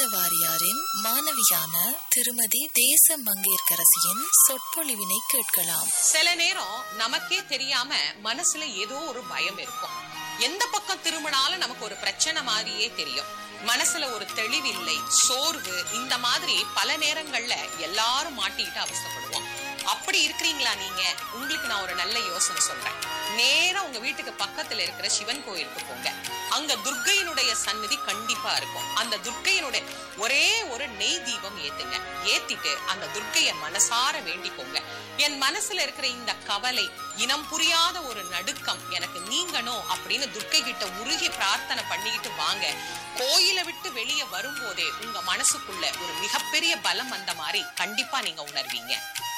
வாரியாரின் மாணவியான திருமதி தேச மங்கையர்கரசியின் சொற்பொழிவினை கேட்கலாம் சில நேரம் நமக்கே தெரியாம மனசுல ஏதோ ஒரு பயம் இருக்கும் எந்த பக்கம் திரும்பினாலும் நமக்கு ஒரு பிரச்சனை மாதிரியே தெரியும் மனசுல ஒரு தெளிவில்லை சோர்வு இந்த மாதிரி பல நேரங்கள்ல எல்லாரும் மாட்டிக்கிட்டு அவஸ்தைப்படுவோம் அப்படி இருக்கிறீங்களா நீங்க உங்களுக்கு நான் ஒரு நல்ல யோசனை சொல்றேன் நேரா உங்க வீட்டுக்கு பக்கத்துல இருக்கிற சிவன் கோயிலுக்கு போங்க அங்க துர்க்கையினுடைய சந்நிதி கண்டிப்பா இருக்கும் அந்த துர்க்கையினுடைய ஒரே ஒரு நெய் தீபம் ஏத்துங்க ஏத்திட்டு அந்த துர்க்கைய மனசார வேண்டிக்கோங்க என் மனசுல இருக்கிற இந்த கவலை இனம் புரியாத ஒரு நடுக்கம் எனக்கு நீங்கணும் அப்படின்னு துர்க்கை கிட்ட உருகி பிரார்த்தனை பண்ணிக்கிட்டு வாங்க கோயிலை விட்டு வெளியே வரும்போதே உங்க மனசுக்குள்ள ஒரு மிகப்பெரிய பலம் வந்த மாதிரி கண்டிப்பா நீங்க உணர்வீங்க